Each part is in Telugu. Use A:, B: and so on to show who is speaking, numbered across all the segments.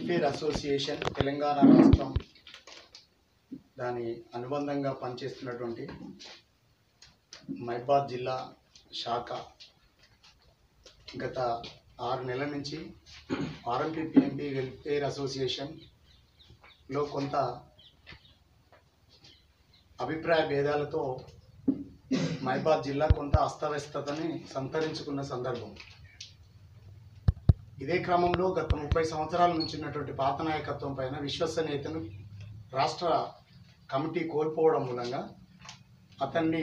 A: వెల్ఫేర్ అసోసియేషన్ తెలంగాణ రాష్ట్రం దాని అనుబంధంగా పనిచేస్తున్నటువంటి మైబాద్ జిల్లా శాఖ గత ఆరు నెలల నుంచి ఆర్ఎంపీ పిఎంపీ వెల్ఫేర్ అసోసియేషన్లో కొంత అభిప్రాయ భేదాలతో మైబాద్ జిల్లా కొంత అస్తవ్యస్తతని సంతరించుకున్న సందర్భం ఇదే క్రమంలో గత ముప్పై సంవత్సరాల నుంచి ఉన్నటువంటి పాత నాయకత్వం పైన విశ్వసనీయతను రాష్ట్ర కమిటీ కోల్పోవడం మూలంగా అతన్ని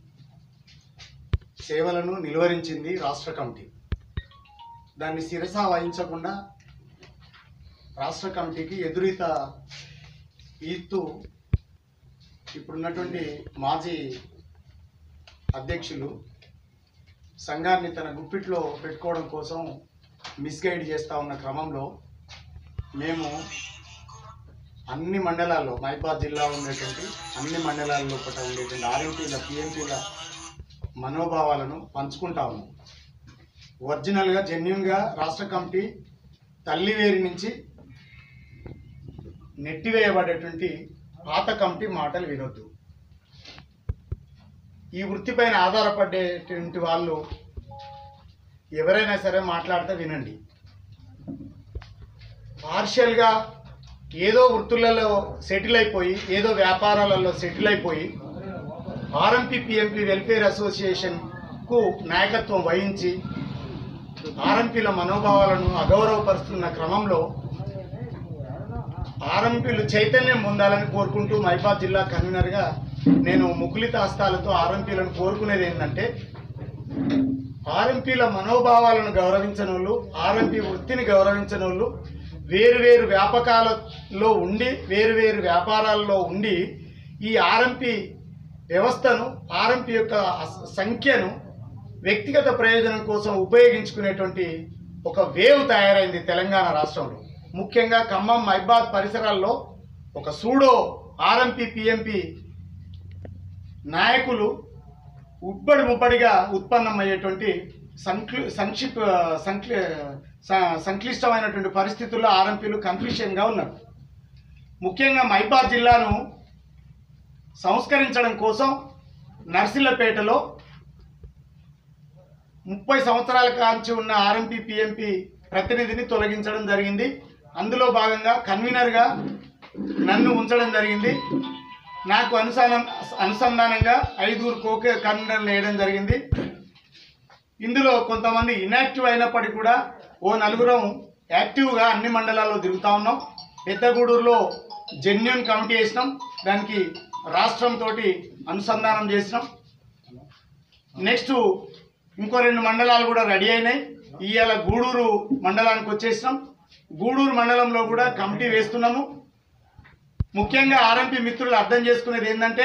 A: సేవలను నిలువరించింది రాష్ట్ర కమిటీ దాన్ని శిరస వహించకుండా రాష్ట్ర కమిటీకి ఎదురీత ఈత్తు ఇప్పుడున్నటువంటి మాజీ అధ్యక్షులు సంఘాన్ని తన గుప్పిట్లో పెట్టుకోవడం కోసం మిస్గైడ్ చేస్తూ ఉన్న క్రమంలో మేము అన్ని మండలాల్లో మైబాద్ జిల్లా ఉండేటువంటి అన్ని మండలాల్లో పట్ల ఉండేటువంటి ఆర్ఎంపీల పిఎంపీల మనోభావాలను పంచుకుంటా ఉన్నాం ఒరిజినల్గా జెన్యున్గా రాష్ట్ర కమిటీ తల్లివేరి నుంచి నెట్టివేయబడేటువంటి పాత కమిటీ మాటలు వినొద్దు ఈ వృత్తిపైన ఆధారపడేటువంటి వాళ్ళు ఎవరైనా సరే మాట్లాడితే వినండి పార్షియల్గా ఏదో వృత్తులలో సెటిల్ అయిపోయి ఏదో వ్యాపారాలలో సెటిల్ అయిపోయి ఆర్ఎంపీ పిఎంపీ వెల్ఫేర్ అసోసియేషన్కు నాయకత్వం వహించి ఆర్ఎంపీల మనోభావాలను అగౌరవపరుస్తున్న క్రమంలో ఆర్ఎంపీలు చైతన్యం పొందాలని కోరుకుంటూ మైబాద్ జిల్లా కన్వీనర్గా నేను ముకులిత హస్తాలతో ఆర్ఎంపీలను కోరుకునేది ఏంటంటే ఆర్ఎంపీల మనోభావాలను గౌరవించని వాళ్ళు ఆర్ఎంపీ వృత్తిని గౌరవించని వాళ్ళు వేరు వేరు వ్యాపకాలలో ఉండి వేరు వేరు వ్యాపారాల్లో ఉండి ఈ ఆర్ఎంపీ వ్యవస్థను ఆర్ఎంపీ యొక్క అస- సంఖ్యను వ్యక్తిగత ప్రయోజనం కోసం ఉపయోగించుకునేటువంటి ఒక వేవ్ తయారైంది తెలంగాణ రాష్ట్రంలో ముఖ్యంగా ఖమ్మం మైబాద్ పరిసరాల్లో ఒక సూడో ఆర్ఎంపీ పిఎంపి నాయకులు ఉబ్బడి ముబ్బడిగా ఉత్పన్నమయ్యేటువంటి సంక్లి సంక్షిప్ సంక్లి స- సంక్లిష్టమైనటువంటి పరిస్థితుల్లో ఆర్ఎంపీలు కన్ఫ్యూషన్గా ఉన్నారు ముఖ్యంగా మైబాద్ జిల్లాను సంస్కరించడం కోసం నర్సిల్లపేటలో ముప్పై సంవత్సరాల కాంచి ఉన్న ఆర్ఎంపీ పిఎంపి ప్రతినిధిని తొలగించడం జరిగింది అందులో భాగంగా కన్వీనర్గా నన్ను ఉంచడం జరిగింది నాకు అనుసానం అనుసంధానంగా ఐదుగురు కోకే కన్వీనర్లు వేయడం జరిగింది ఇందులో కొంతమంది ఇన్యాక్టివ్ అయినప్పటికీ కూడా ఓ నలుగురం యాక్టివ్గా అన్ని మండలాల్లో తిరుగుతూ ఉన్నాం పెద్దగూడూరులో జెన్యున్ కమిటీ వేసినాం దానికి రాష్ట్రంతో అనుసంధానం చేసినాం నెక్స్ట్ ఇంకో రెండు మండలాలు కూడా రెడీ అయినాయి ఇవాళ గూడూరు మండలానికి వచ్చేసినాం గూడూరు మండలంలో కూడా కమిటీ వేస్తున్నాము ముఖ్యంగా ఆర్ఎంపీ మిత్రులు అర్థం చేసుకునేది ఏంటంటే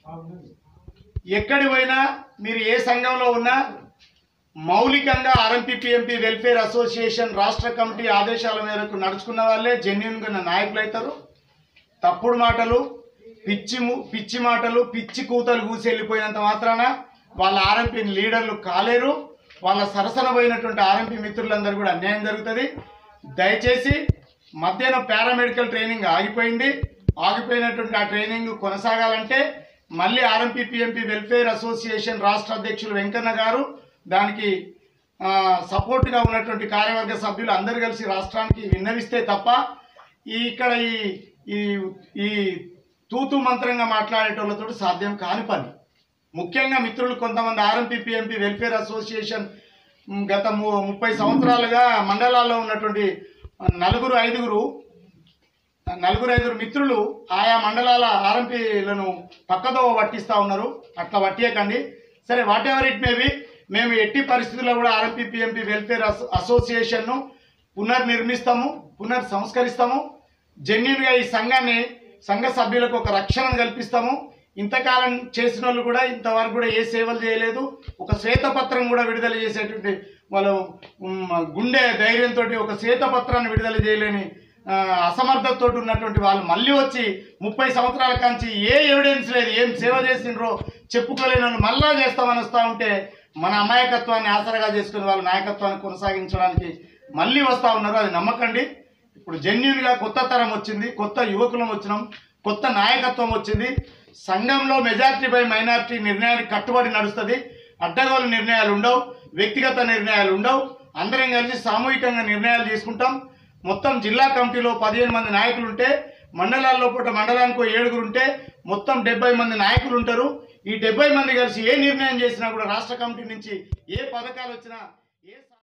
A: ఎక్కడి పోయినా మీరు ఏ సంఘంలో ఉన్నా మౌలికంగా ఆర్ఎంపీ పిఎంపీ వెల్ఫేర్ అసోసియేషన్ రాష్ట్ర కమిటీ ఆదేశాల మేరకు నడుచుకున్న వాళ్ళే జెన్యున్గా నాయకులు అవుతారు తప్పుడు మాటలు పిచ్చి ము- పిచ్చి మాటలు పిచ్చి కూతలు కూసి వెళ్ళిపోయినంత మాత్రాన వాళ్ళ ఆర్ఎంపీ లీడర్లు కాలేరు వాళ్ళ సరసన పోయినటువంటి ఆర్ఎంపీ మిత్రులందరూ కూడా అన్యాయం జరుగుతుంది దయచేసి మధ్యాహ్నం పారామెడికల్ ట్రైనింగ్ ఆగిపోయింది ఆగిపోయినటువంటి ఆ ట్రైనింగ్ కొనసాగాలంటే మళ్ళీ ఆర్ఎంపీ పిఎంపీ వెల్ఫేర్ అసోసియేషన్ రాష్ట్ర అధ్యక్షులు వెంకన్న గారు దానికి ఆ, సపోర్ట్గా ఉన్నటువంటి కార్యవర్గ సభ్యులు అందరూ కలిసి రాష్ట్రానికి విన్నవిస్తే తప్ప ఈ ఇక్కడ ఈ ఈ ఈ తూతు మంత్రంగా మాట్లాడేటోళ్ళతో సాధ్యం కాని పని ముఖ్యంగా మిత్రులు కొంతమంది ఆర్ఎంపీ పిఎంపీ వెల్ఫేర్ అసోసియేషన్ మ్, గత ము- ముప్పై సంవత్సరాలుగా మండలాల్లో ఉన్నటువంటి నలుగురు ఐదుగురు నలుగురు ఐదుగురు మిత్రులు ఆయా మండలాల ఆర్ఎంపీలను పక్కదో పట్టిస్తూ ఉన్నారు అట్లా పట్టియకండి సరే వాట్ ఎవర్ ఇట్ మేబీ మేము ఎట్టి పరిస్థితుల్లో కూడా ఆర్ఎంపీ పిఎంపీ వెల్ఫేర్ అసో అసోసియేషన్ను పునర్నిర్మిస్తాము పునర్ సంస్కరిస్తాము జెన్యున్గా ఈ సంఘాన్ని సంఘ సభ్యులకు ఒక రక్షణను కల్పిస్తాము ఇంతకాలం చేసిన వాళ్ళు కూడా ఇంతవరకు కూడా ఏ సేవలు చేయలేదు ఒక శ్వేతపత్రం కూడా విడుదల చేసేటువంటి వాళ్ళు ఉమ్, గుండె ధైర్యంతో ఒక శ్వేతపత్రాన్ని విడుదల చేయలేని ఆ, అసమర్థతతో ఉన్నటువంటి వాళ్ళు మళ్ళీ వచ్చి ముప్పై సంవత్సరాల కాంచి ఏ ఎవిడెన్స్ లేదు ఏం సేవ చేసిండ్రో చెప్పుకోలేని వాళ్ళు మళ్ళా చేస్తామని వస్తూ ఉంటే మన అమాయకత్వాన్ని ఆసరగా చేసుకుని వాళ్ళ నాయకత్వాన్ని కొనసాగించడానికి మళ్ళీ వస్తూ ఉన్నారు అది నమ్మకండి ఇప్పుడు జెన్యున్గా కొత్త తరం వచ్చింది కొత్త యువకులం వచ్చినాం కొత్త నాయకత్వం వచ్చింది సంఘంలో మెజారిటీ బై మైనారిటీ నిర్ణయానికి కట్టుబడి నడుస్తుంది అడ్డగోలు నిర్ణయాలు ఉండవు వ్యక్తిగత నిర్ణయాలు ఉండవు అందరం కలిసి సామూహికంగా నిర్ణయాలు తీసుకుంటాం మొత్తం జిల్లా కమిటీలో పదిహేను మంది నాయకులు ఉంటే మండలాల్లో పూట మండలానికి ఓ ఏడుగురు ఉంటే మొత్తం డెబ్బై మంది నాయకులు ఉంటారు ఈ డెబ్బై మంది కలిసి ఏ నిర్ణయం చేసినా కూడా రాష్ట్ర కమిటీ నుంచి ఏ పథకాలు వచ్చినా